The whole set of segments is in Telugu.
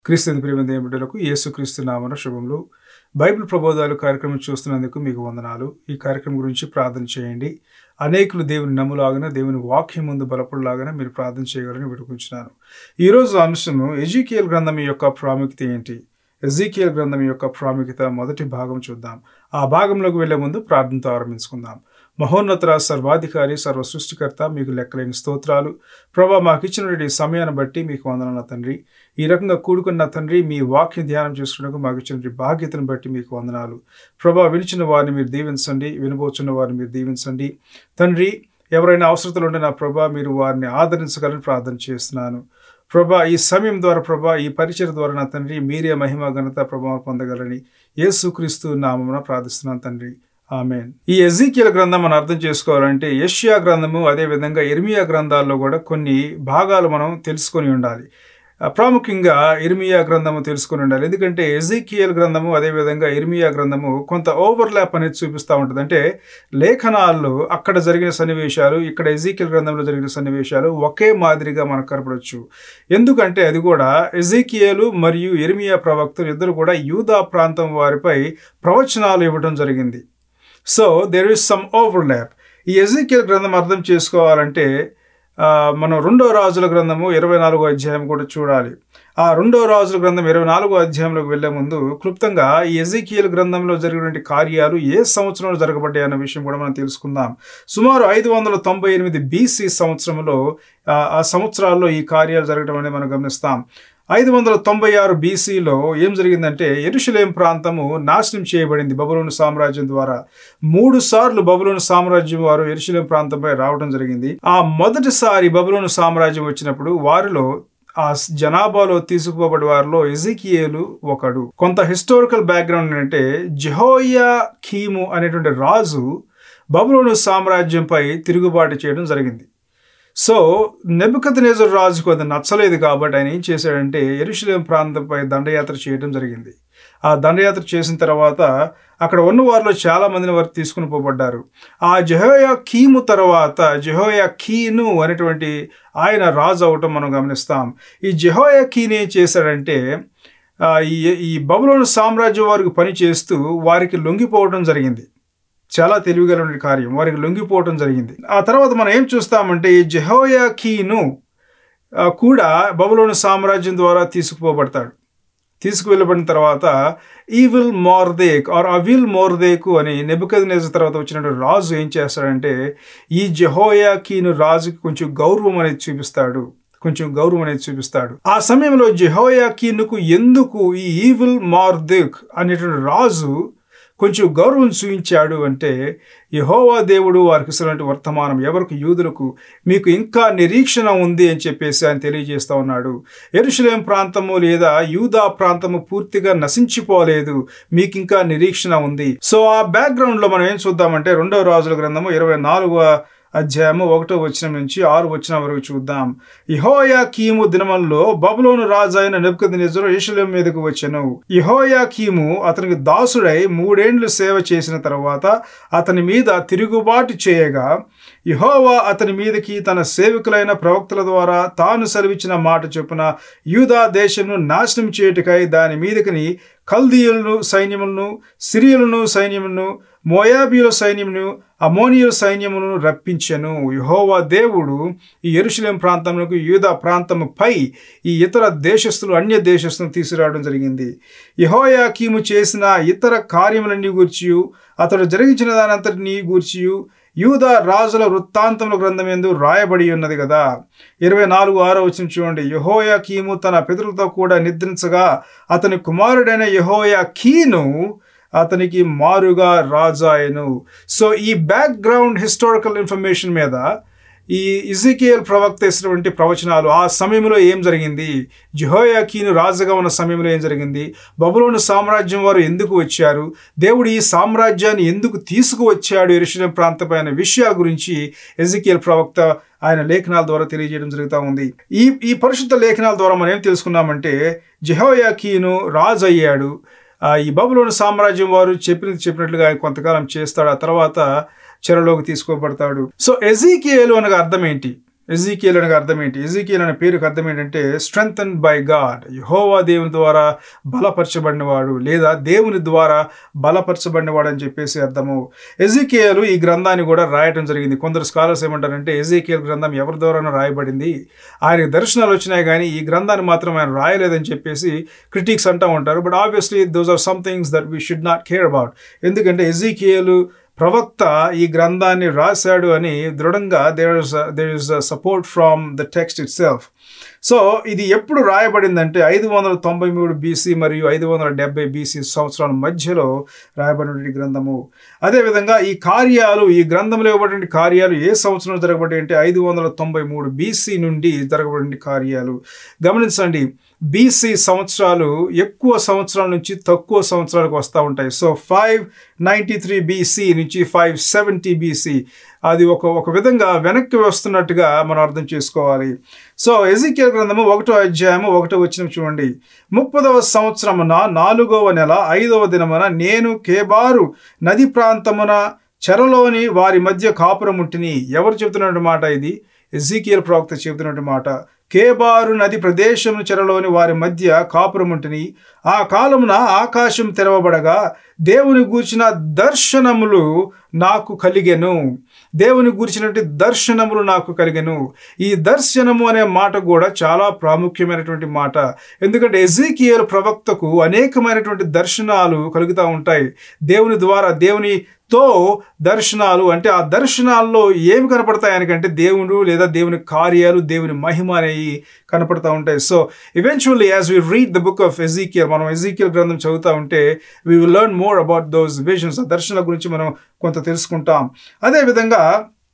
క్రీస్తు ప్రేమ దేవుడులకు యేసుక్రీస్తు నామన శుభములు బైబిల్ ప్రబోధాలు కార్యక్రమం చూస్తున్నందుకు మీకు వందనాలు ఈ కార్యక్రమం గురించి ప్రార్థన చేయండి అనేకులు దేవుని నమ్ములాగానే దేవుని వాక్యం ముందు బలపడలాగానే మీరు ప్రార్థన చేయగలని విడుకుంటున్నాను ఈరోజు అంశము ఎజికియల్ గ్రంథం యొక్క ప్రాముఖ్యత ఏంటి ఎజికియల్ గ్రంథం యొక్క ప్రాముఖ్యత మొదటి భాగం చూద్దాం ఆ భాగంలోకి వెళ్లే ముందు ప్రార్థనతో ఆరంభించుకుందాం మహోన్నత సర్వాధికారి సర్వ సృష్టికర్త మీకు లెక్కలేని స్తోత్రాలు ప్రభా మాకు ఇచ్చినటువంటి సమయాన్ని బట్టి మీకు వందనాల తండ్రి ఈ రకంగా కూడుకున్న తండ్రి మీ వాక్య ధ్యానం చేసుకున్నకు మాకు ఇచ్చినటువంటి బాధ్యతను బట్టి మీకు వందనాలు ప్రభా వినిచిన వారిని మీరు దీవించండి వినబోచున్న వారిని మీరు దీవించండి తండ్రి ఎవరైనా అవసరతలు ఉంటే నా ప్రభా మీరు వారిని ఆదరించగలని ప్రార్థన చేస్తున్నాను ప్రభా ఈ సమయం ద్వారా ప్రభా ఈ పరిచయ ద్వారా నా తండ్రి మీరే మహిమ ఘనత ప్రభావం పొందగలని యేసుక్రీస్తు నామమున ప్రార్థిస్తున్నాను తండ్రి ఆమెన్ ఈ ఎజికియల్ గ్రంథం మనం అర్థం చేసుకోవాలంటే యష్యా గ్రంథము అదే విధంగా ఇర్మియా గ్రంథాల్లో కూడా కొన్ని భాగాలు మనం తెలుసుకొని ఉండాలి ప్రాముఖ్యంగా ఇర్మియా గ్రంథము తెలుసుకొని ఉండాలి ఎందుకంటే ఎజికియల్ గ్రంథము అదేవిధంగా ఇర్మియా గ్రంథము కొంత ఓవర్లాప్ అనేది చూపిస్తూ ఉంటుంది అంటే లేఖనాల్లో అక్కడ జరిగిన సన్నివేశాలు ఇక్కడ ఎజికియల్ గ్రంథంలో జరిగిన సన్నివేశాలు ఒకే మాదిరిగా మనకు కనపడవచ్చు ఎందుకంటే అది కూడా ఎజికియలు మరియు ఇర్మియా ప్రవక్తలు ఇద్దరు కూడా యూదా ప్రాంతం వారిపై ప్రవచనాలు ఇవ్వడం జరిగింది so there is some overlap ఈ ఎజికియల్ గ్రంథం అర్థం చేసుకోవాలంటే మనం రెండో రాజుల గ్రంథము ఇరవై నాలుగో అధ్యాయం కూడా చూడాలి ఆ రెండో రాజుల గ్రంథం ఇరవై నాలుగో అధ్యాయంలోకి వెళ్లే ముందు క్లుప్తంగా ఈ ఎజికియల్ గ్రంథంలో జరిగినటువంటి కార్యాలు ఏ సంవత్సరంలో జరగబడ్డాయి అన్న విషయం కూడా మనం తెలుసుకుందాం సుమారు ఐదు వందల తొంభై ఎనిమిది బీసీ సంవత్సరంలో ఆ సంవత్సరాల్లో ఈ కార్యాలు జరగడం అనేది మనం గమనిస్తాం ఐదు వందల తొంభై ఆరు బీసీలో ఏం జరిగిందంటే ఎరుషలేం ప్రాంతము నాశనం చేయబడింది బబులోను సామ్రాజ్యం ద్వారా మూడు సార్లు బబులోను సామ్రాజ్యం వారు ఎరుషలేం ప్రాంతంపై రావడం జరిగింది ఆ మొదటిసారి బబులోను సామ్రాజ్యం వచ్చినప్పుడు వారిలో ఆ జనాభాలో తీసుకుపోబడి వారిలో ఎజికియేలు ఒకడు కొంత హిస్టారికల్ బ్యాక్గ్రౌండ్ ఏంటంటే జెహోయా ఖీము అనేటువంటి రాజు బబులోను సామ్రాజ్యంపై తిరుగుబాటు చేయడం జరిగింది సో నెబుకతనేజర్ రాజుకు అది నచ్చలేదు కాబట్టి ఆయన ఏం చేశాడంటే ఎరుషలేం ప్రాంతంపై దండయాత్ర చేయడం జరిగింది ఆ దండయాత్ర చేసిన తర్వాత అక్కడ ఉన్న వారిలో చాలా మందిని వారు తీసుకుని పోబడ్డారు ఆ జహోయా కీము తర్వాత జహోయా కీను అనేటువంటి ఆయన రాజు అవటం మనం గమనిస్తాం ఈ జహోయా కీని ఏం చేశాడంటే ఈ బబులోని సామ్రాజ్యం వారికి పని చేస్తూ వారికి లొంగిపోవడం జరిగింది చాలా తెలివిగల కార్యం వారికి లొంగిపోవటం జరిగింది ఆ తర్వాత మనం ఏం చూస్తామంటే ఈ జెహోయా కీను కూడా బబులోని సామ్రాజ్యం ద్వారా తీసుకుపోబడతాడు తీసుకువెళ్ళబడిన తర్వాత ఈవిల్ మోర్దేక్ ఆర్ అవిల్ మోర్దేకు అని నెబుకద్ నేజ తర్వాత వచ్చినటువంటి రాజు ఏం చేస్తాడంటే ఈ జెహోయా కీను రాజుకి కొంచెం గౌరవం అనేది చూపిస్తాడు కొంచెం గౌరవం అనేది చూపిస్తాడు ఆ సమయంలో జెహోయా కీనుకు ఎందుకు ఈ ఈవిల్ మార్దేక్ అనేటువంటి రాజు కొంచెం గౌరవం చూపించాడు అంటే యహోవా దేవుడు వారికి ఇస్తున్నటువంటి వర్తమానం ఎవరికి యూదులకు మీకు ఇంకా నిరీక్షణ ఉంది అని చెప్పేసి ఆయన తెలియజేస్తా ఉన్నాడు ఎరుషలేం ప్రాంతము లేదా యూదా ప్రాంతము పూర్తిగా నశించిపోలేదు మీకు ఇంకా నిరీక్షణ ఉంది సో ఆ బ్యాక్గ్రౌండ్లో మనం ఏం చూద్దామంటే రెండవ రాజుల గ్రంథము ఇరవై నాలుగవ అధ్యాయము ఒకటో వచనం నుంచి ఆరు వచనం వరకు చూద్దాం ఇహోయా కీము దినమంలో బబులోను రాజు అయిన నెబ్కద్ నిజరు యశులం మీదకు వచ్చెను ఇహోయా కీము అతనికి దాసుడై మూడేండ్లు సేవ చేసిన తర్వాత అతని మీద తిరుగుబాటు చేయగా ఇహోవా అతని మీదకి తన సేవకులైన ప్రవక్తల ద్వారా తాను సెలవిచ్చిన మాట చొప్పున యూదా దేశంను నాశనం చేయుటకై దాని మీదకిని కల్దీయులను సైన్యములను సిరియలను సైన్యమును మోయాబియుల సైన్యమును అమోనియుల సైన్యమును రప్పించెను యహోవా దేవుడు ఈ ఎరుషలేం ప్రాంతములకు యూదా ప్రాంతముపై ఈ ఇతర దేశస్తులు అన్య దేశస్తులను తీసుకురావడం జరిగింది యహోయా కీము చేసిన ఇతర కార్యములన్నీ గూర్చియు అతడు జరిగించిన దానంతటినీ గూర్చియు యూదా రాజుల వృత్తాంతముల గ్రంథం ఎందు రాయబడి ఉన్నది కదా ఇరవై నాలుగు ఆరో వచ్చిన చూడండి యహోయా కీము తన పితరులతో కూడా నిద్రించగా అతని కుమారుడైన యహోయా కీను అతనికి మారుగా రాజాయను సో ఈ బ్యాక్గ్రౌండ్ హిస్టారికల్ ఇన్ఫర్మేషన్ మీద ఈ ఇజికియల్ ప్రవక్త ఇచ్చినటువంటి ప్రవచనాలు ఆ సమయంలో ఏం జరిగింది జిహోయాకీను రాజుగా ఉన్న సమయంలో ఏం జరిగింది బబులోను సామ్రాజ్యం వారు ఎందుకు వచ్చారు దేవుడు ఈ సామ్రాజ్యాన్ని ఎందుకు తీసుకువచ్చాడు ఎరుషలేం ప్రాంతపై అనే విషయాల గురించి ఎజికియల్ ప్రవక్త ఆయన లేఖనాల ద్వారా తెలియజేయడం జరుగుతూ ఉంది ఈ ఈ పరిశుద్ధ లేఖనాల ద్వారా మనం ఏం తెలుసుకున్నామంటే జెహోయాకీను రాజు అయ్యాడు ఈ బబులోని సామ్రాజ్యం వారు చెప్పినది చెప్పినట్లుగా ఆయన కొంతకాలం చేస్తాడు ఆ తర్వాత చెరలోకి తీసుకోబడతాడు సో ఎజీకియేలు అనగా అర్థం ఏంటి ఎజికియల్ అనే అర్థం ఏంటి ఎజికియల్ అనే పేరుకి అర్థం ఏంటంటే స్ట్రెంగ్తన్ బై గాడ్ యహోవా దేవుని ద్వారా బలపరచబడినవాడు లేదా దేవుని ద్వారా బలపరచబడినవాడు అని చెప్పేసి అర్థము ఎజికియలు ఈ గ్రంథాన్ని కూడా రాయటం జరిగింది కొందరు స్కాలర్స్ ఏమంటారంటే ఎజికియల్ గ్రంథం ఎవరి ద్వారా రాయబడింది ఆయనకి దర్శనాలు వచ్చినాయి కానీ ఈ గ్రంథాన్ని మాత్రం ఆయన రాయలేదని చెప్పేసి క్రిటిక్స్ అంటూ ఉంటారు but obviously those are some things that we should not care about ఎందుకంటే ఎజికియలు ప్రవక్త ఈ గ్రంథాన్ని రాశాడు అని దృఢంగా there is there is support from the text itself so ఇది ఎప్పుడు రాయబడిందంటే ఐదు వందల తొంభై మూడు బీసీ మరియు ఐదు వందల డెబ్బై బీసీ సంవత్సరాల మధ్యలో రాయబడినటువంటి గ్రంథము అదేవిధంగా ఈ కార్యాలు ఈ గ్రంథంలో ఇవ్వబడిన కార్యాలు ఏ సంవత్సరంలో జరగబడి అంటే ఐదు వందల తొంభై మూడు బీసీ నుండి జరగబడిన కార్యాలు గమనించండి బీసీ సంవత్సరాలు ఎక్కువ సంవత్సరాల నుంచి తక్కువ సంవత్సరాలకు వస్తూ ఉంటాయి so five ninety three BC నుంచి ఫైవ్ సెవెంటీ బీసీ అది ఒక ఒక విధంగా వెనక్కి వస్తున్నట్టుగా మనం అర్థం చేసుకోవాలి సో ఎజికియల్ గ్రంథము ఒకటో అధ్యాయము ఒకటో వచ్చిన చూడండి ముప్పదవ సంవత్సరమున నాలుగవ నెల ఐదవ దినమున నేను కేబారు నది ప్రాంతమున చెరలోని వారి మధ్య కాపురముంటిని ఎవరు చెబుతున్నటువంటి మాట ఇది ఎజికియల్ ప్రవక్త చెబుతున్నటువంటి మాట కేబారు నది ప్రదేశం చెరలోని వారి మధ్య కాపురముంటిని ఆ కాలమున ఆకాశం తెరవబడగా దేవుని గూర్చిన దర్శనములు నాకు కలిగెను దేవుని గురించినటువంటి దర్శనములు నాకు కలిగెను ఈ దర్శనము అనే మాట కూడా చాలా ప్రాముఖ్యమైనటువంటి మాట ఎందుకంటే ఎజికియల్ ప్రవక్తకు అనేకమైనటువంటి దర్శనాలు కలుగుతూ ఉంటాయి దేవుని ద్వారా దేవునితో దర్శనాలు అంటే ఆ దర్శనాల్లో ఏమి కనపడతాయి ఆయనకంటే దేవుడు లేదా దేవుని కార్యాలు దేవుని మహిమ అనేవి కనపడతా ఉంటాయి so eventually as we read the book of Ezekiel మనం ఎజికియల్ గ్రంథం చదువుతూ ఉంటే we will learn more about those visions ఆ దర్శనాల గురించి మనం కొంత తెలుసుకుంటాం అదేవిధంగా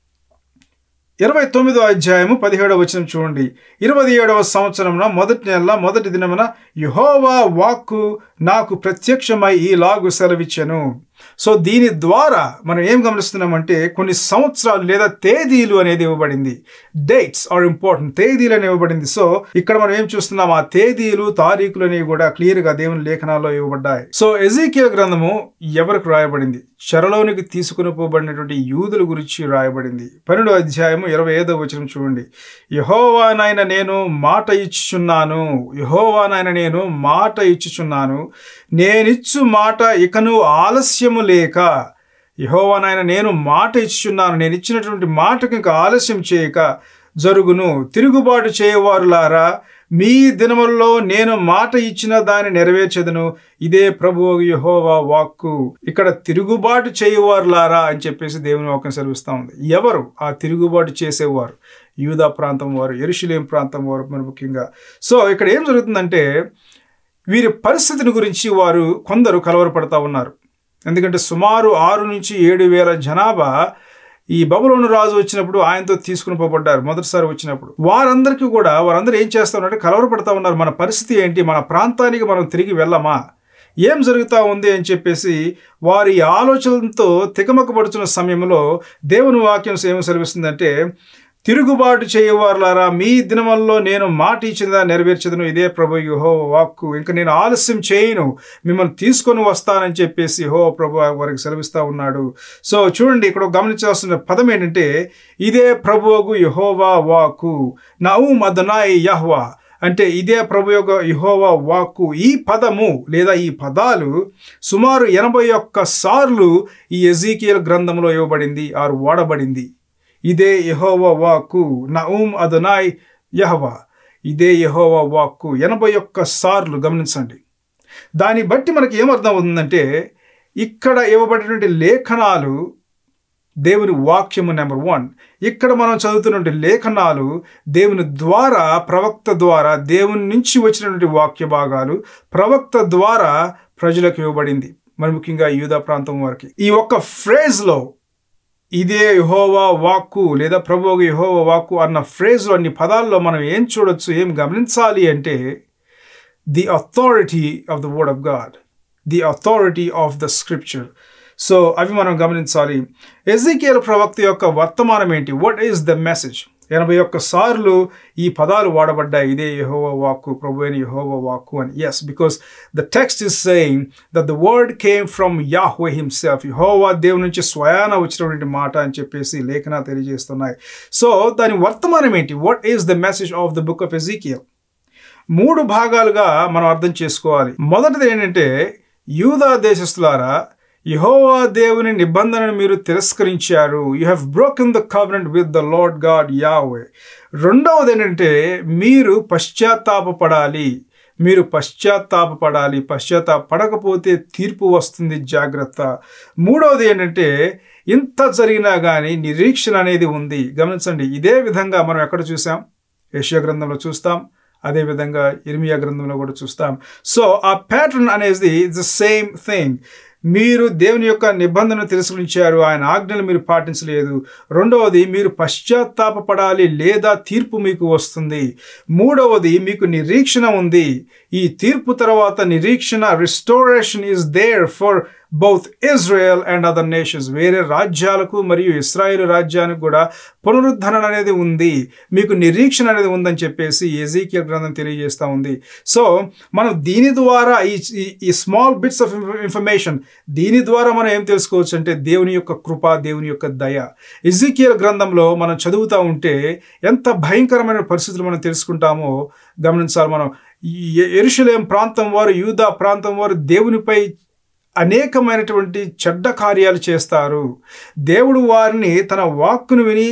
ఇరవై తొమ్మిదో అధ్యాయము పదిహేడవ వచనం చూడండి ఇరవై ఏడవ సంవత్సరమున మొదటి నెల మొదటి దినమున యహోవా వాక్కు నాకు ప్రత్యక్షమై ఈ లాగు సెలవిచ్చెను సో దీని ద్వారా మనం ఏం గమనిస్తున్నామంటే కొన్ని సంవత్సరాలు లేదా తేదీలు అనేది ఇవ్వబడింది డేట్స్ ఆర్ ఇంపార్టెంట్ తేదీలు అని ఇవ్వబడింది సో ఇక్కడ మనం ఏం చూస్తున్నాం ఆ తేదీలు తారీఖులు అనేవి కూడా క్లియర్ గా దేవుని లేఖనాల్లో ఇవ్వబడ్డాయి సో ఎజికియల్ గ్రంథము ఎవరికి రాయబడింది చెరలోనికి తీసుకుని పోబడినటువంటి యూదుల గురించి రాయబడింది పన్నెండో అధ్యాయము ఇరవై ఐదో వచనం చూడండి యహోవానైన నేను మాట ఇచ్చుచున్నాను యహోవానైన నేను మాట ఇచ్చుచున్నాను నేనిచ్చు మాట ఇకను ఆలస్యము లేక యహోవానైన నేను మాట ఇచ్చుచున్నాను నేను ఇచ్చినటువంటి మాటకు ఇంకా ఆలస్యం చేయక జరుగును తిరుగుబాటు చేయవారులారా మీ దినములలో నేను మాట ఇచ్చిన దాన్ని నెరవేర్చదును ఇదే ప్రభు యహోవా వాక్కు ఇక్కడ తిరుగుబాటు చేయవారులారా అని చెప్పేసి దేవుని వాక్యం సెలవిస్తా ఉంది ఎవరు ఆ తిరుగుబాటు చేసేవారు యూదా ప్రాంతం వారు ఎరుషులేం ప్రాంతం వారు మన ముఖ్యంగా సో ఇక్కడ ఏం జరుగుతుందంటే వీరి పరిస్థితిని గురించి వారు కొందరు కలవరపడతా ఉన్నారు ఎందుకంటే సుమారు ఆరు నుంచి ఏడు వేల జనాభా ఈ బబులోను రాజు వచ్చినప్పుడు ఆయనతో తీసుకుని పోబడ్డారు మొదటిసారి వచ్చినప్పుడు వారందరికీ కూడా వారందరూ ఏం చేస్తా ఉన్నారంటే కలవరపడతా ఉన్నారు మన పరిస్థితి ఏంటి మన ప్రాంతానికి మనం తిరిగి వెళ్ళమా ఏం జరుగుతూ ఉంది అని చెప్పేసి వారి ఆలోచనలతో తికమకపడుతున్న సమయంలో దేవుని వాక్యం ఏమి సెలవిస్తుందంటే తిరుగుబాటు చేయవారులారా మీ దినముల్లో నేను మాట ఇచ్చిందా నెరవేర్చదును ఇదే ప్రభు హో వాక్కు ఇంకా నేను ఆలస్యం చేయను మిమ్మల్ని తీసుకొని వస్తానని చెప్పేసి హో ప్రభు వారికి సెలవిస్తా ఉన్నాడు సో చూడండి ఇక్కడ గమనించాల్సిన పదం ఏంటంటే ఇదే ప్రభువుకు యహోవా వాక్కు నవు మదనాయి యహ్వా అంటే ఇదే ప్రభు యొక్క యహోవా వాక్కు ఈ పదము లేదా ఈ పదాలు సుమారు ఎనభై ఒక్క సార్లు ఈ ఎజీకియల్ గ్రంథంలో ఇవ్వబడింది ఆరు వాడబడింది ఇదే యహోవా వాక్కు నఊమ్ అదనాయ్ యహవా ఇదే యహోవా వాక్కు ఎనభై ఒక్క సార్లు గమనించండి దాన్ని బట్టి మనకి ఏమర్థం అవుతుందంటే ఇక్కడ ఇవ్వబడినటువంటి లేఖనాలు దేవుని వాక్యము నెంబర్ వన్ ఇక్కడ మనం చదువుతున్నటువంటి లేఖనాలు దేవుని ద్వారా ప్రవక్త ద్వారా దేవుని నుంచి వచ్చినటువంటి వాక్య భాగాలు ప్రవక్త ద్వారా ప్రజలకు ఇవ్వబడింది మరి ముఖ్యంగా యూదా ప్రాంతం వారికి ఈ ఒక్క ఫ్రేజ్లో ఇదే యహోవా వాక్కు లేదా ప్రభు యహోవా వాక్కు అన్న ఫ్రేజ్లో అన్ని పదాల్లో మనం ఏం చూడొచ్చు ఏం గమనించాలి అంటే the authority of the word of God the authority of the scripture so అవి మనం గమనించాలి ఎజికేల్ ప్రవక్త యొక్క వర్తమానం ఏంటి వాట్ ఈస్ ద మెసేజ్ ఎనభై ఒక్క సార్లు ఈ పదాలు వాడబడ్డాయి ఇదే యహోవ వాక్కు ప్రభు అయిన యహోవ వాక్కు అని yes because the text is saying that the word came from Yahweh himself Jehovah దేవుని నుంచి స్వయాన వచ్చినటువంటి మాట అని చెప్పేసి లేఖన తెలియజేస్తున్నాయి సో దాని వర్తమానం ఏంటి what is the message of the book of Ezekiel మూడు భాగాలుగా మనం అర్థం చేసుకోవాలి మొదటిది ఏంటంటే యూదా దేశస్తులారా యహోవా దేవుని నిబంధనను మీరు తిరస్కరించారు you have broken the covenant with the Lord God Yahweh రెండవది ఏంటంటే మీరు పశ్చాత్తాపపడాలి మీరు పశ్చాత్తాపపడాలి పశ్చాత్తాపడకపోతే తీర్పు వస్తుంది జాగ్రత్త మూడవది ఏంటంటే ఇంత జరిగినా కానీ నిరీక్షణ అనేది ఉంది గమనించండి ఇదే విధంగా మనం ఎక్కడ చూసాం ఏషియా గ్రంథంలో చూస్తాం అదేవిధంగా ఇర్మియా గ్రంథంలో కూడా చూస్తాం సో ఆ ప్యాటర్న్ అనేది ద సేమ్ థింగ్ మీరు దేవుని యొక్క నిబంధన తిరస్కరించారు ఆయన ఆజ్ఞలు మీరు పాటించలేదు రెండవది మీరు పశ్చాత్తాపపడాలి లేదా తీర్పు మీకు వస్తుంది మూడవది మీకు నిరీక్షణ ఉంది ఈ తీర్పు తర్వాత నిరీక్షణ restoration is there for both Israel and other nations వేరే రాజ్యాలకు మరియు ఇస్రాయేల్ రాజ్యానికి కూడా పునరుద్ధరణ అనేది ఉంది మీకు నిరీక్షణ అనేది ఉందని చెప్పేసి ఎజీకియల్ గ్రంథం తెలియజేస్తూ ఉంది సో మనం దీని ద్వారా ఈ ఈ స్మాల్ బిట్స్ ఆఫ్ ఇన్ఫర్మేషన్ దీని ద్వారా మనం ఏం తెలుసుకోవచ్చు అంటే దేవుని యొక్క కృప దేవుని యొక్క దయ ఎజికియల్ గ్రంథంలో మనం చదువుతూ ఉంటే ఎంత భయంకరమైన పరిస్థితులు మనం తెలుసుకుంటామో గమనించాలి మనం ఎరుషలేం ప్రాంతం వారు యూదా ప్రాంతం వారు దేవునిపై అనేకమైనటువంటి చెడ్డ కార్యాలు చేస్తారు దేవుడు వారిని తన వాక్కును విని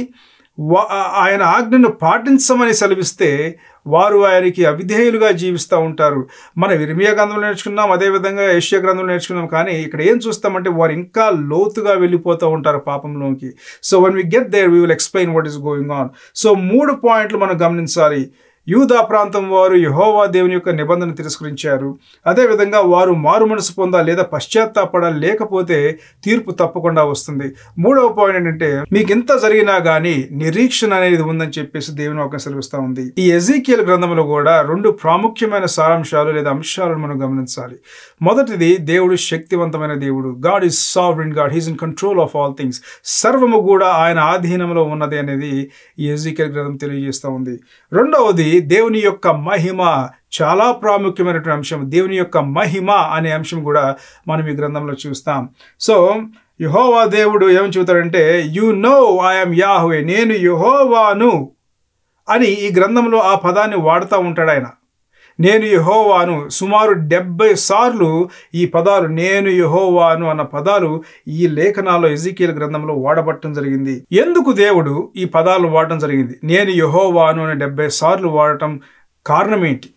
ఆయన ఆజ్ఞను పాటించమని సెలవిస్తే వారు ఆయనకి అవిధేయులుగా జీవిస్తూ ఉంటారు మనం ఇర్మియా గ్రంథంలో నేర్చుకున్నాం అదేవిధంగా ఏషియా గ్రంథంలో నేర్చుకున్నాం కానీ ఇక్కడ ఏం చూస్తామంటే వారు ఇంకా లోతుగా వెళ్ళిపోతూ ఉంటారు పాపంలోకి so when we get there we will explain what is going on so మూడు పాయింట్లు మనం గమనించాలి యూదా ప్రాంతం వారు యహోవా దేవుని యొక్క నిబంధన తిరస్కరించారు అదేవిధంగా వారు మారు మనసు పొందా లేదా పశ్చాత్తాపడాలి లేకపోతే తీర్పు తప్పకుండా వస్తుంది మూడవ పాయింట్ ఏంటంటే మీకు ఎంత జరిగినా కానీ నిరీక్షణ అనేది ఉందని చెప్పేసి దేవుని ఒక సెలవిస్తూ ఉంది ఈ ఎజీకియల్ గ్రంథంలో కూడా రెండు ప్రాముఖ్యమైన సారాంశాలు లేదా అంశాలను మనం గమనించాలి మొదటిది దేవుడు శక్తివంతమైన దేవుడు God is sovereign God he's in control of all things సర్వము కూడా ఆయన ఆధీనంలో ఉన్నది అనేది ఈ ఎజీకియల్ గ్రంథం తెలియజేస్తూ ఉంది రెండవది దేవుని యొక్క మహిమ చాలా ప్రాముఖ్యమైనటువంటి అంశం దేవుని యొక్క మహిమ అనే అంశం కూడా మనం ఈ గ్రంథంలో చూస్తాం సో యహోవా దేవుడు ఏమని చెబుతాడంటే యు నో ఐఎమ్ యాహువే నేను యహోవాను అని ఈ గ్రంథంలో ఆ పదాన్ని వాడుతూ ఉంటాడు ఆయన నేను యహోవాను సుమారు డెబ్బై సార్లు ఈ పదాలు నేను యహోవాను అన్న పదాలు ఈ లేఖనాల్లో ఎజికీల గ్రంథంలో వాడబట్టడం జరిగింది ఎందుకు దేవుడు ఈ పదాలు వాడటం జరిగింది నేను యహోవాను అని డెబ్బై సార్లు వాడటం కారణం ఏంటి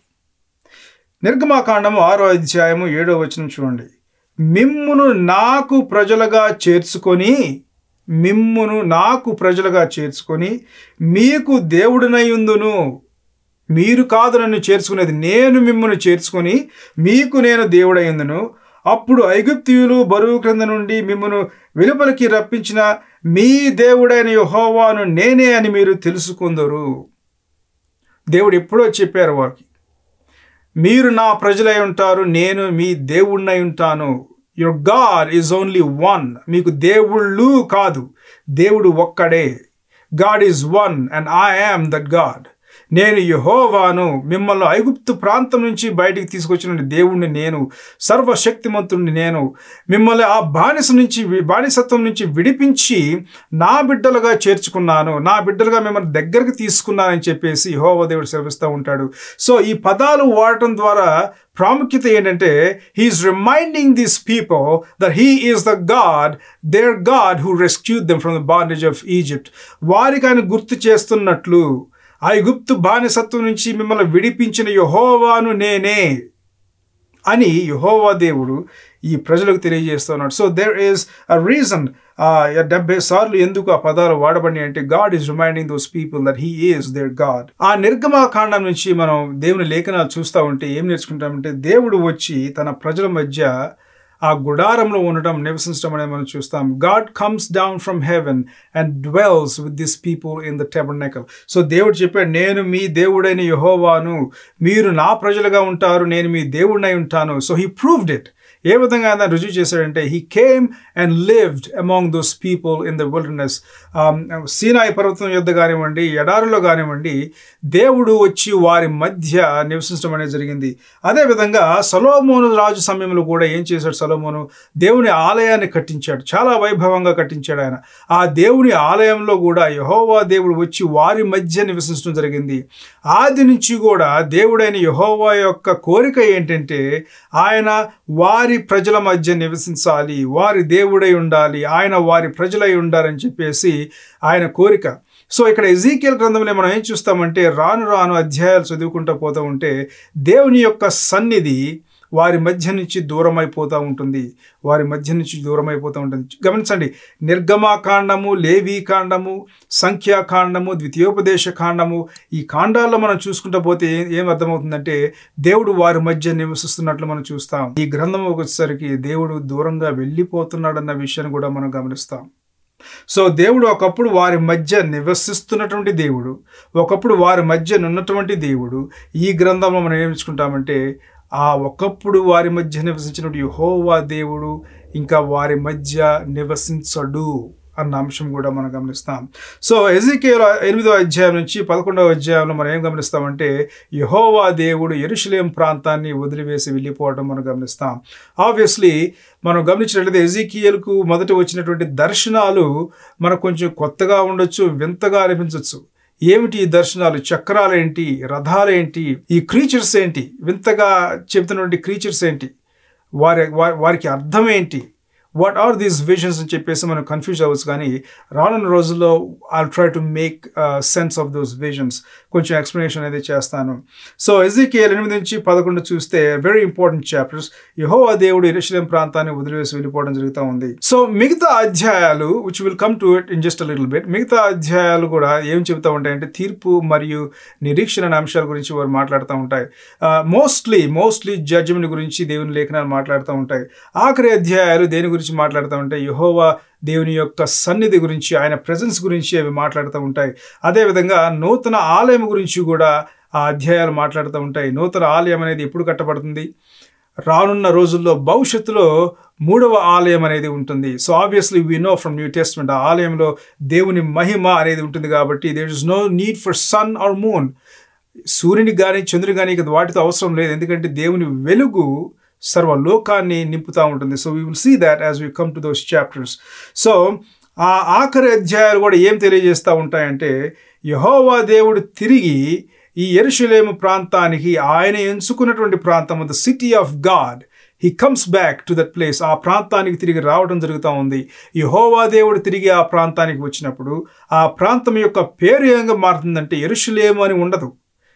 నిర్గమాకాండము ఆరో అధ్యాయము ఏడో వచనం చూడండి మిమ్మును నాకు ప్రజలుగా చేర్చుకొని మిమ్మును నాకు ప్రజలుగా చేర్చుకొని మీకు దేవుడినయుందును మీరు కాదు నన్ను చేర్చుకునేది నేను మిమ్మల్ని చేర్చుకొని మీకు నేను దేవుడయ్యందును అప్పుడు ఐగుప్తియులు బరువు క్రింద నుండి మిమ్మను వెలుపలికి రప్పించిన మీ దేవుడైన యహోవాను నేనే అని మీరు తెలుసుకుందరు దేవుడు ఎప్పుడో చెప్పారు వారికి మీరు నా ప్రజలై ఉంటారు నేను మీ దేవుడినై ఉంటాను your God is only one మీకు దేవుళ్ళు కాదు దేవుడు ఒక్కడే God is one and I am that God నేను యహోవాను మిమ్మల్ని ఐగుప్తు ప్రాంతం నుంచి బయటికి తీసుకొచ్చిన దేవుణ్ణి నేను సర్వశక్తిమంతుడిని నేను మిమ్మల్ని ఆ బానిస నుంచి బానిసత్వం నుంచి విడిపించి నా బిడ్డలుగా చేర్చుకున్నాను నా బిడ్డలుగా మిమ్మల్ని దగ్గరికి తీసుకున్నానని చెప్పేసి యహోవ దేవుడు సెలవిస్తూ ఉంటాడు సో ఈ పదాలు వాడటం ద్వారా ప్రాముఖ్యత ఏంటంటే he's reminding this people that he is the god their god who rescue them from the bondage of Egypt వారికి ఆయన గుర్తు చేస్తున్నట్లు ఐగుప్తు బానిసత్వం నుంచి మిమ్మల్ని విడిపించిన యహోవాను నేనే అని యహోవా దేవుడు ఈ ప్రజలకు తెలియజేస్తున్నాడు so there is a reason డెబ్బై సార్లు ఎందుకు ఆ పదాలు వాడబడి అంటే God is reminding those people that he is their God ఆ నిర్గమాకాండం నుంచి మనం దేవుని లేఖనాలు చూస్తూ ఉంటే ఏం నేర్చుకుంటామంటే దేవుడు వచ్చి తన ప్రజల మధ్య ఆ గుడారంలో ఉండటం నివసించడం అనేది మనం చూస్తాం God comes down from heaven and dwells with this people in the tabernacle so దేవుడు చెప్పాడు నేను మీ దేవుడైన యహోవాను మీరు నా ప్రజలుగా ఉంటారు నేను మీ దేవుడినై ఉంటాను సో హీ ప్రూవ్డ్ ఇట్ ఏ విధంగా ఆయన రుజువు చేశాడంటే he came and lived among those people in the wilderness సీనాయి పర్వతం యొద్ద కానివ్వండి ఎడారిలో కానివ్వండి దేవుడు వచ్చి వారి మధ్య నివసించడం అనేది జరిగింది అదేవిధంగా సలోమోను రాజు సమయంలో కూడా ఏం చేశాడు సలోమోను దేవుని ఆలయాన్ని కట్టించాడు చాలా వైభవంగా కట్టించాడు ఆయన ఆ దేవుని ఆలయంలో కూడా యహోవా దేవుడు వచ్చి వారి మధ్య నివసించడం జరిగింది ఆది నుంచి కూడా దేవుడైన యహోవా యొక్క కోరిక ఏంటంటే ఆయన వారి ప్రజల మధ్య నివసించాలి వారి దేవుడై ఉండాలి ఆయన వారి ప్రజలై ఉండాలని చెప్పేసి ఆయన కోరిక సో ఇక్కడ ఎజీకియల్ గ్రంథంలో మనం ఏం చూస్తామంటే రాను రాను అధ్యాయాలు చదువుకుంటూ పోతూ ఉంటే దేవుని యొక్క సన్నిధి వారి మధ్య నుంచి దూరం అయిపోతూ ఉంటుంది వారి మధ్య నుంచి దూరం అయిపోతూ ఉంటుంది గమనించండి నిర్గమాకాండము లేవీ కాండము సంఖ్యాకాండము ద్వితీయోపదేశ కాండము ఈ కాండాల్లో మనం చూసుకుంటూ పోతే ఏ- ఏం అర్థమవుతుందంటే దేవుడు వారి మధ్య నివసిస్తున్నట్లు మనం చూస్తాం ఈ గ్రంథం వచ్చేసరికి దేవుడు దూరంగా వెళ్ళిపోతున్నాడన్న విషయాన్ని కూడా మనం గమనిస్తాం సో దేవుడు ఒకప్పుడు వారి మధ్య నివసిస్తున్నటువంటి దేవుడు ఒకప్పుడు వారి మధ్య ఉన్నటువంటి దేవుడు ఈ గ్రంథంలో మనం ఏం నేర్చుకుంటామంటే ఆ ఒకప్పుడు వారి మధ్య నివసించినటువంటి యెహోవా దేవుడు ఇంకా వారి మధ్య నివసించడు అన్న అంశం కూడా మనం గమనిస్తాం సో ఎజికేల్ ఎనిమిదో అధ్యాయం నుంచి పదకొండవ అధ్యాయంలో మనం ఏం గమనిస్తామంటే యహోవా దేవుడు ఎరుషలేం ప్రాంతాన్ని వదిలివేసి వెళ్ళిపోవడం మనం గమనిస్తాం ఆబ్వియస్లీ మనం గమనించినట్లయితే ఎజికియల్కు మొదట వచ్చినటువంటి దర్శనాలు మనకు కొంచెం కొత్తగా ఉండొచ్చు వింతగా అనిపించవచ్చు ఏమిటి ఈ దర్శనాలు చక్రాలేంటి రథాలేంటి ఈ క్రీచర్స్ ఏంటి వింతగా చెబుతున్నటువంటి క్రీచర్స్ ఏంటి వారి వా- వారికి అర్థం ఏంటి వాట్ ఆర్ దీస్ విజన్స్ అని చెప్పేసి మనం కన్ఫ్యూజ్ అవ్వచ్చు కానీ రానున్న రోజుల్లో I try to make sense of those visions కొంచెం ఎక్స్ప్లెనేషన్ అనేది చేస్తాను సో ఎజికేల్ ఎనిమిది నుంచి పదకొండు చూస్తే వెరీ ఇంపార్టెంట్ చాప్టర్స్ యహోవా దేవుడు ఇరుషలేం ప్రాంతాన్ని వదిలివేసి వెళ్ళిపోవడం జరుగుతూ ఉంది సో మిగతా అధ్యాయాలు which will come to it in just little bit మిగతా అధ్యాయాలు కూడా ఏం చెబుతూ ఉంటాయంటే తీర్పు మరియు నిరీక్షణ అనే అంశాల గురించి వారు మాట్లాడుతూ ఉంటాయి మోస్ట్లీ మోస్ట్లీ జడ్జిమెంట్ గురించి దేవుని లేఖనాలు మాట్లాడుతూ ఉంటాయి ఆఖరి అధ్యాయాలు దేని గురించి మాట్లాడుతూ ఉంటాయి యహోవా దేవుని యొక్క సన్నిధి గురించి ఆయన ప్రజెన్స్ గురించి అవి మాట్లాడుతూ ఉంటాయి అదేవిధంగా నూతన ఆలయం గురించి కూడా ఆ అధ్యాయాలు మాట్లాడుతూ ఉంటాయి నూతన ఆలయం అనేది ఎప్పుడు కట్టబడుతుంది రానున్న రోజుల్లో భవిష్యత్తులో మూడవ ఆలయం అనేది ఉంటుంది so obviously we know from New Testament ఆ ఆలయంలో దేవుని మహిమ అనేది ఉంటుంది కాబట్టి there is no need for sun or moon సూర్యునికి కానీ చంద్రుని కానీ ఇక వాటితో అవసరం లేదు ఎందుకంటే దేవుని వెలుగు సర్వ లోకాన్ని నింపుతూ ఉంటుంది so we will see that as we come to those chapters so ఆ ఆఖరి అధ్యాయాలు కూడా ఏం తెలియజేస్తూ ఉంటాయంటే యహోవా దేవుడు తిరిగి ఈ ఎరుషలేము ప్రాంతానికి ఆయన ఎంచుకున్నటువంటి ప్రాంతం the city of God he comes back to that place ఆ ప్రాంతానికి తిరిగి రావడం జరుగుతూ ఉంది యహోవా దేవుడు తిరిగి ఆ ప్రాంతానికి వచ్చినప్పుడు ఆ ప్రాంతం యొక్క పేరు ఏంగా మారుతుందంటే ఎరుషలేము అని ఉండదు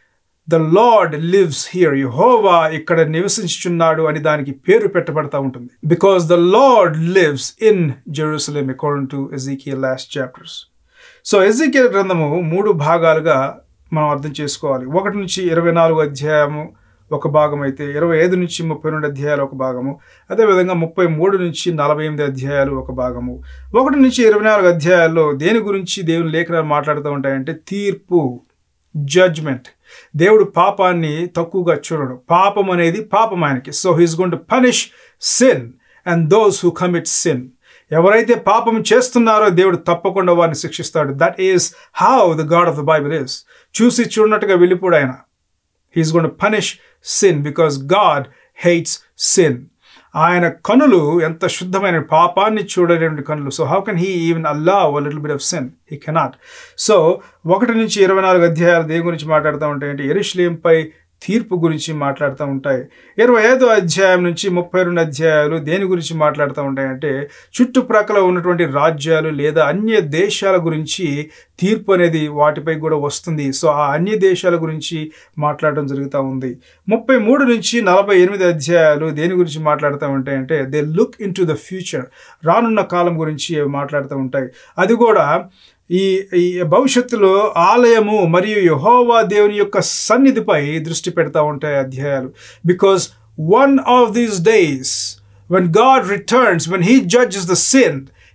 ద లార్డ్ లివ్స్ హియర్ యహోవా ఇక్కడ నివసించుచున్నాడు అని దానికి పేరు పెట్టబడతా ఉంటుంది because the Lord lives in Jerusalem according to Ezekiel last chapters so Ezekiel గ్రంథము మూడు భాగాలుగా మనం అర్థం చేసుకోవాలి ఒకటి నుంచి ఇరవై నాలుగు అధ్యాయము ఒక భాగం అయితే ఇరవై ఐదు నుంచి ముప్పై రెండు అధ్యాయాలు ఒక భాగము అదేవిధంగా ముప్పై మూడు నుంచి నలభై ఎనిమిది అధ్యాయాలు ఒక భాగము ఒకటి నుంచి ఇరవై నాలుగు అధ్యాయాల్లో దేని గురించి దేవుని లేఖనాలు మాట్లాడుతూ ఉంటాయంటే తీర్పు జడ్జ్మెంట్ దేవుడు పాపాన్ని తక్కువగా చూడడు పాపం అనేది పాపం ఆయనకి so he's going to punish sin and those who commit sin ఎవరైతే పాపం చేస్తున్నారో దేవుడు తప్పకుండా వారిని శిక్షిస్తాడు that is how the God of the Bible is చూసి చూడనట్టుగా వెళ్ళిపోడు ఆయన he's going to punish sin because God hates sin ఆయన కనులు ఎంత శుద్ధమైన పాపాన్ని చూడలేని కనులు so how can he even allow little bit of sin he cannot so ఒకటి నుంచి ఇరవై నాలుగు అధ్యాయాలు దేని గురించి మాట్లాడుతూ ఉంటాయంటే ఎరుషలేంపై తీర్పు గురించి మాట్లాడుతూ ఉంటాయి ఇరవై ఐదో అధ్యాయం నుంచి ముప్పై రెండు అధ్యాయాలు దేని గురించి మాట్లాడుతూ ఉంటాయంటే చుట్టుప్రక్కల ఉన్నటువంటి రాజ్యాలు లేదా అన్య దేశాల గురించి తీర్పు అనేది వాటిపై కూడా వస్తుంది సో ఆ అన్య దేశాల గురించి మాట్లాడడం జరుగుతూ ఉంది ముప్పై మూడు నుంచి నలభై ఎనిమిది అధ్యాయాలు దేని గురించి మాట్లాడుతూ ఉంటాయంటే they look in to the future రానున్న కాలం గురించి అవి మాట్లాడుతూ ఉంటాయి అది కూడా ఈ ఈ భవిష్యత్తులో ఆలయము మరియు యహోవా దేవుని యొక్క సన్నిధిపై దృష్టి పెడతా ఉంటాయి అధ్యాయాలు because one of these days when God returns when he judges the sin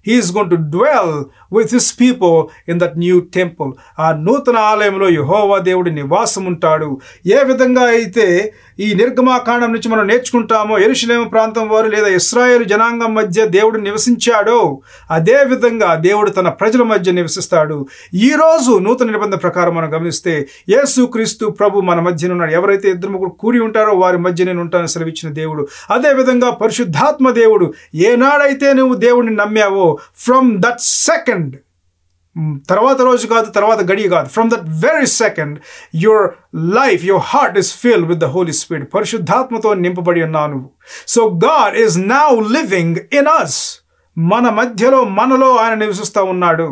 he's going to dwell with his people in that new temple ఆ నూతన ఆలయంలో యహోవా దేవుడి నివాసం ఉంటాడు ఏ విధంగా అయితే ఈ నిర్గమాకాండం నుంచి మనం నేర్చుకుంటామో ఎరుషలేము ప్రాంతం వారు లేదా ఇస్రాయేల్ జనాంగం మధ్య దేవుడు నివసించాడో అదే విధంగా దేవుడు తన ప్రజల మధ్య నివసిస్తాడు ఈ రోజు నూతన నిబంధన ప్రకారం మనం గమనిస్తే యేసు క్రీస్తు ప్రభు మన మధ్యన ఉన్నాడు ఎవరైతే ఇద్దరు ముగ్గురు కూడి ఉంటారో వారి మధ్య నేను ఉంటానని సెలవిచ్చిన దేవుడు అదే విధంగా పరిశుద్ధాత్మ దేవుడు ఏనాడైతే నువ్వు దేవుడిని నమ్మావో ఫ్రమ్ దట్ సెకండ్ తర్వాత రోజు కాదు తర్వాత గడియ కాదు from that very second your life your heart is fill with the Holy Spirit పరిశుద్ధాత్మతో నింపబడి ఉన్నావు నువ్వు so God is now living in us మన మధ్యలో మనలో ఆయన నివసిస్తూ ఉన్నాడు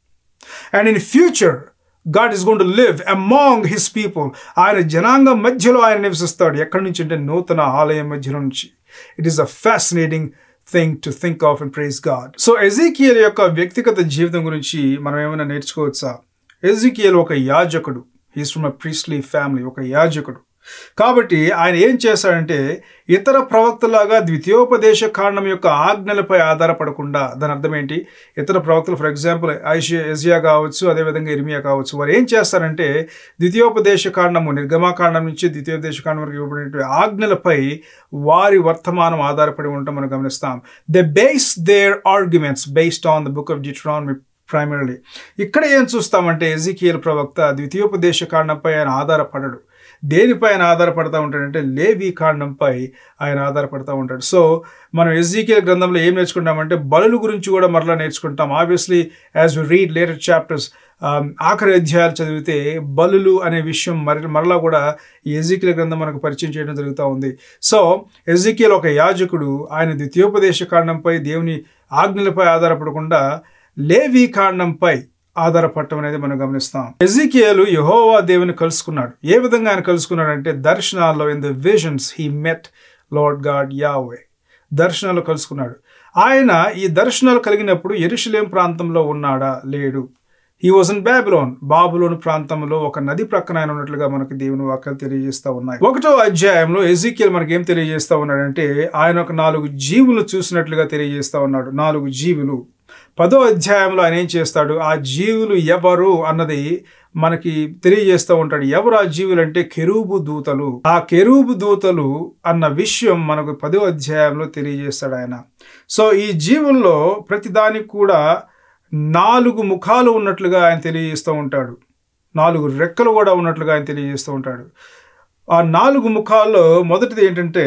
and in future God is going to live among his people ఆయన జనాంగం మధ్యలో ఆయన నివసిస్తాడు ఎక్కడి నుంచి అంటే నూతన ఆలయం మధ్యలో నుంచి it is a fascinating thing to think of and praise God so Ezekiel యొక్క వ్యక్తిగత జీవితం గురించి మనం ఏమైనా నేర్చుకోవచ్చా ఎజికియల్ ఒక యాజకుడు he's from a priestly family ఒక యాజకుడు కాబట్టి ఆయన ఏం చేశాడంటే ఇతర ప్రవక్తలాగా ద్వితీయోపదేశ కారణం యొక్క ఆజ్ఞలపై ఆధారపడకుండా దాని అర్థం ఏంటి ఇతర ప్రవక్తలు ఫర్ ఎగ్జాంపుల్ ఐషియా ఎజియా కావచ్చు అదేవిధంగా ఇర్మియా కావచ్చు వారు ఏం చేస్తారంటే ద్వితీయోపదేశ కారణము నిర్గమాకాండం నుంచి ద్వితీయోపదేశ కాండం వరకు ఇవ్వబడినటువంటి ఆజ్ఞలపై వారి వర్తమానం ఆధారపడి ఉండటం మనం గమనిస్తాం the base their arguments based on the book of Deuteronomy primarily ఇక్కడ ఏం చూస్తామంటే ఎజికియల్ ప్రవక్త ద్వితీయోపదేశ కాండంపై ఆయన ఆధారపడడు దేనిపై ఆయన ఆధారపడతా ఉంటాడంటే లేవి కాండంపై ఆయన ఆధారపడతా ఉంటాడు సో మనం ఎస్జికేల్ గ్రంథంలో ఏం నేర్చుకుంటామంటే బలుల గురించి కూడా మరలా నేర్చుకుంటాం obviously as we read later chapters ఆఖరి అధ్యాయాలు చదివితే బలులు అనే విషయం మరి మరలా కూడా ఈ ఎజికిల్ గ్రంథం మనకు పరిచయం చేయడం జరుగుతూ ఉంది సో ఎజికియల్ ఒక యాజకుడు ఆయన ద్వితీయోపదేశ కాండంపై దేవుని ఆజ్ఞలపై ఆధారపడకుండా లేవి కాండంపై ఆధారపడటం అనేది మనం గమనిస్తాం ఎజికియలు యహోవా దేవుని కలుసుకున్నాడు ఏ విధంగా ఆయన కలుసుకున్నాడంటే దర్శనాల్లో in the visions he met Lord God Yahweh దర్శనాలు కలుసుకున్నాడు ఆయన ఈ దర్శనాలు కలిగినప్పుడు ఎరుషలేం ప్రాంతంలో ఉన్నాడా లేడు హీ వాజ్ ఇన్ బాబులోన్ బాబులోని ప్రాంతంలో ఒక నది ప్రక్కన ఆయన ఉన్నట్లుగా మనకు దేవుని వాక్యాలు తెలియజేస్తా ఉన్నాయి ఒకటో అధ్యాయంలో ఎజికియల్ మనకి ఏం తెలియజేస్తా ఉన్నాడంటే ఆయన ఒక నాలుగు జీవులు చూసినట్లుగా తెలియజేస్తా ఉన్నాడు నాలుగు జీవులు పదో అధ్యాయంలో ఆయన ఏం చేస్తాడు ఆ జీవులు ఎవరు అన్నది మనకి తెలియజేస్తూ ఉంటాడు ఎవరు ఆ జీవులు అంటే కెరూబు దూతలు ఆ కెరూబు దూతలు అన్న విషయం మనకు పదో అధ్యాయంలో తెలియజేస్తాడు ఆయన సో ఈ జీవుల్లో ప్రతిదానికి కూడా నాలుగు ముఖాలు ఉన్నట్లుగా ఆయన తెలియజేస్తూ ఉంటాడు నాలుగు రెక్కలు కూడా ఉన్నట్లుగా ఆయన తెలియజేస్తూ ఉంటాడు ఆ నాలుగు ముఖాల్లో మొదటిది ఏంటంటే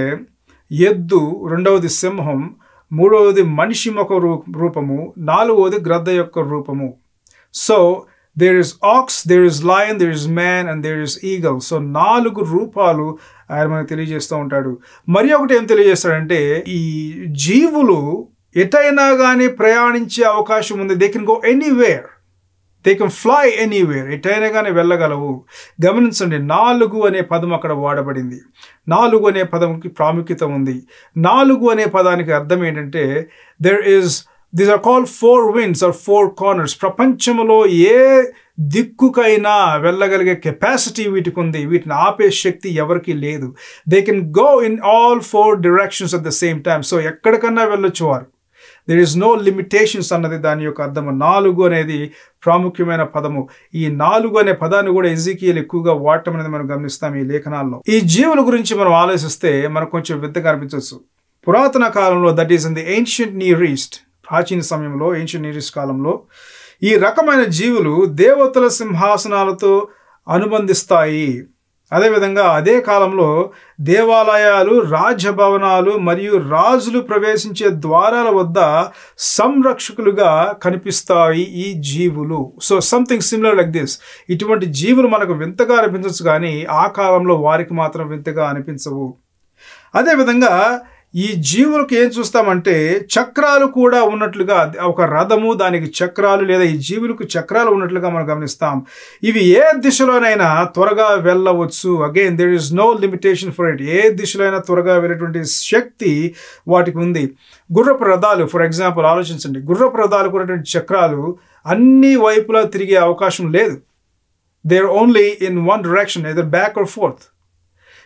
ఎద్దు రెండవది సింహం మూడవది మనిషి ముఖ రూపము నాలుగవది గ్రద్ద యొక్క రూపము so there is ox there is lion there is man and there is eagle so నాలుగు రూపాలు ఆయన మనకు తెలియజేస్తూ ఉంటాడు మరి ఒకటి ఏం తెలియజేస్తాడంటే ఈ జీవులు ఎటైనా కానీ ప్రయాణించే అవకాశం ఉంది they can go anywhere they can fly anywhere ఎటైనా కానీ వెళ్ళగలవు గమనించండి నాలుగు అనే పదం అక్కడ వాడబడింది నాలుగు అనే పదంకి ప్రాముఖ్యత ఉంది నాలుగు అనే పదానికి అర్థం ఏంటంటే there is these are call four winds or four corners ప్రపంచంలో ఏ దిక్కుకైనా వెళ్ళగలిగే కెపాసిటీ వీటికి ఉంది వీటిని ఆపే శక్తి ఎవరికి లేదు they can go in all four directions at the same time so ఎక్కడికన్నా వెళ్ళొచ్చు వారు దెర్ ఇస్ నో లిమిటేషన్స్ అన్నది దాని యొక్క అర్థము నాలుగు అనేది ప్రాముఖ్యమైన పదము ఈ నాలుగు అనే పదాన్ని కూడా ఎజికియల్ ఎక్కువగా వాడటం అనేది మనం గమనిస్తాం ఈ లేఖనాల్లో ఈ జీవుల గురించి మనం ఆలోచిస్తే మనకు కొంచెం వింతగా అనిపించవచ్చు పురాతన కాలంలో that is in the ancient Near East ప్రాచీన సమయంలో ఏన్షియంట్ నియర్ ఈస్ట్ కాలంలో ఈ రకమైన జీవులు దేవతల సింహాసనాలతో అనుబంధిస్తాయి అదేవిధంగా అదే కాలంలో దేవాలయాలు రాజ్యభవనాలు మరియు రాజులు ప్రవేశించే ద్వారాల వద్ద సంరక్షకులుగా కనిపిస్తాయి ఈ జీవులు so something similar like this ఇటువంటి జీవులు మనకు వింతగా అనిపించవచ్చు కానీ ఆ కాలంలో వారికి మాత్రం వింతగా అనిపించవు అదేవిధంగా ఈ జీవులకు ఏం చూస్తామంటే చక్రాలు కూడా ఉన్నట్లుగా ఒక రథము దానికి చక్రాలు లేదా ఈ జీవులకు చక్రాలు ఉన్నట్లుగా మనం గమనిస్తాం ఇవి ఏ దిశలోనైనా త్వరగా వెళ్ళవచ్చు again there is no limitation for it ఏ దిశలో త్వరగా వెళ్ళేటువంటి శక్తి వాటికి ఉంది గుర్రపు రథాలు ఫర్ ఎగ్జాంపుల్ ఆలోచించండి గుర్రపు రథాలకు ఉన్నటువంటి చక్రాలు అన్ని వైపులా తిరిగే అవకాశం లేదు they are only in one direction either back or forth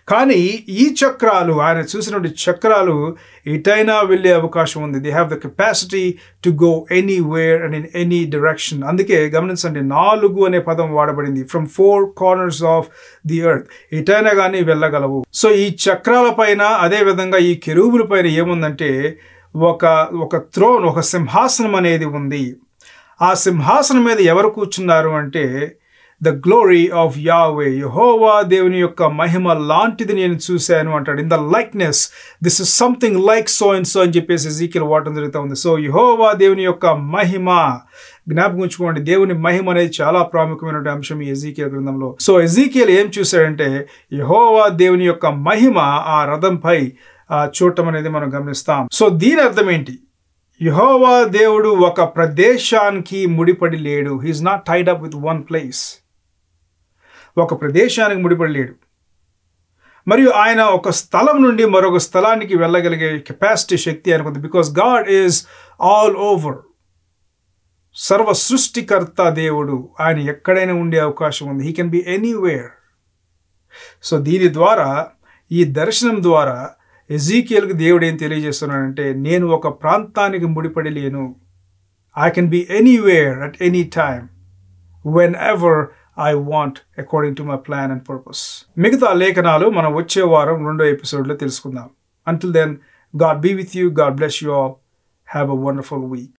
కానీ ఈ చక్రాలు ఆయన చూసినటువంటి చక్రాలు ఎటైనా వెళ్ళే అవకాశం ఉంది they have the capacity to go anywhere and in any direction అందుకే గమనించండి నాలుగు అనే పదం వాడబడింది from four corners of the earth ఎటైనా కానీ వెళ్ళగలవు సో ఈ చక్రాల పైన అదే విధంగా ఈ కెరూబుల పైన ఏముందంటే ఒక ఒక థ్రోన్ ఒక సింహాసనం అనేది ఉంది ఆ సింహాసనం మీద ఎవరు కూర్చున్నారు అంటే ద గ్లోరీ ఆఫ్ యావే యహోవా దేవుని యొక్క మహిమ లాంటిది నేను చూశాను అంటాడు in the likeness this is something like so and so అని చెప్పేసి ఎజీకిల్ వాడటం జరుగుతూ ఉంది సో యహోవా దేవుని యొక్క మహిమ జ్ఞాపకం ఉంచుకోండి దేవుని మహిమ అనేది చాలా ప్రాముఖ్యమైన అంశం ఈ ఎజీకియల్ గ్రంథంలో సో ఎజీకియల్ ఏం చూశాడంటే యహోవా దేవుని యొక్క మహిమ ఆ రథంపై చూడటం అనేది మనం గమనిస్తాం సో దీని అర్థం ఏంటి యహోవా దేవుడు ఒక ప్రదేశానికి ముడిపడి లేడు he's not tied up with one place ఒక ప్రదేశానికి ముడిపడి లేడు మరియు ఆయన ఒక స్థలం నుండి మరొక స్థలానికి వెళ్ళగలిగే కెపాసిటీ శక్తి అనుకుంది because God is all over సర్వ సృష్టికర్త దేవుడు ఆయన ఎక్కడైనా ఉండే అవకాశం ఉంది he can be anywhere so దీని ద్వారా ఈ దర్శనం ద్వారా ఎజీకియల్కి దేవుడు ఏం తెలియజేస్తున్నాడంటే నేను ఒక ప్రాంతానికి ముడిపడి లేను I can be anywhere at any time whenever I want according to my plan and purpose మిగతా లేఖనాలు మనం వచ్చే వారం రెండో ఎపిసోడ్లో తెలుసుకుందాం until then God be with you God bless you all have a wonderful week